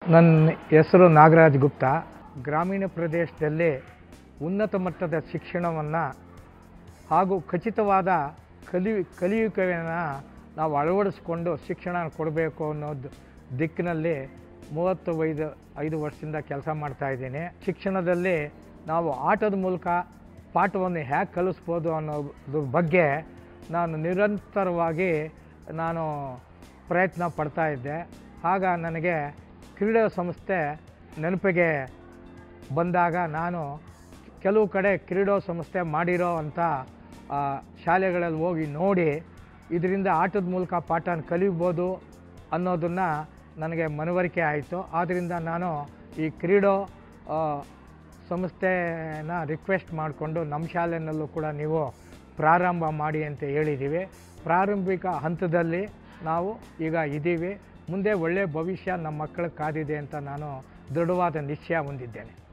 ನನ್ನ ಹೆಸರು ನಾಗರಾಜ್ ಗುಪ್ತಾ ಗ್ರಾಮೀಣ ಪ್ರದೇಶದಲ್ಲಿ ಉನ್ನತ ಮಟ್ಟದ ಶಿಕ್ಷಣವನ್ನು ಹಾಗೂ ಖಚಿತವಾದ ಕಲಿ ಕಲಿಯುವಿಕೆಯನ್ನು ನಾವು ಅಳವಡಿಸ್ಕೊಂಡು ಶಿಕ್ಷಣ ಕೊಡಬೇಕು ಅನ್ನೋದು ದಿಕ್ಕಿನಲ್ಲಿ ಮೂವತ್ತು ಐದು ಐದು ವರ್ಷದಿಂದ ಕೆಲಸ ಮಾಡ್ತಾ ಇದ್ದೀನಿ ಶಿಕ್ಷಣದಲ್ಲಿ ನಾವು ಆಟದ ಮೂಲಕ ಪಾಠವನ್ನು ಹೇಗೆ ಕಲಿಸ್ಬೋದು ಅನ್ನೋದ್ರ ಬಗ್ಗೆ ನಾನು ನಿರಂತರವಾಗಿ ನಾನು ಪ್ರಯತ್ನ ಪಡ್ತಾ ಇದ್ದೆ ಆಗ ನನಗೆ ಕ್ರೀಡಾ ಸಂಸ್ಥೆ ನೆನಪಿಗೆ ಬಂದಾಗ ನಾನು ಕೆಲವು ಕಡೆ ಕ್ರೀಡಾ ಸಂಸ್ಥೆ ಮಾಡಿರೋ ಅಂಥ ಆ, ಶಾಲೆಗಳಲ್ಲಿ ಹೋಗಿ ನೋಡಿ ಇದರಿಂದ ಆಟದ ಮೂಲಕ ಪಾಠನ ಕಲಿಬೋದು ಅನ್ನೋದನ್ನು ನನಗೆ ಮನವರಿಕೆ ಆಯಿತು ಆದ್ದರಿಂದ ನಾನು ಈ ಕ್ರೀಡಾ ಆ, ಸಂಸ್ಥೆನ ರಿಕ್ವೆಸ್ಟ್ ಮಾಡಿಕೊಂಡು ನಮ್ಮ ಶಾಲೆಯಲ್ಲೂ ಕೂಡ ನೀವು ಪ್ರಾರಂಭ ಮಾಡಿ ಅಂತ ಹೇಳಿದ್ದೀವಿ ಪ್ರಾರಂಭಿಕ ಹಂತದಲ್ಲಿ ನಾವು ಈಗ ಇದ್ದೀವಿ ಮುಂದೆ ಒಳ್ಳೆಯ ಭವಿಷ್ಯ ನಮ್ಮ ಮಕ್ಕಳಿಗೆ ಕಾದಿದೆ ಅಂತ ನಾನು ದೃಢವಾದ ನಿಶ್ಚಯ ಹೊಂದಿದ್ದೇನೆ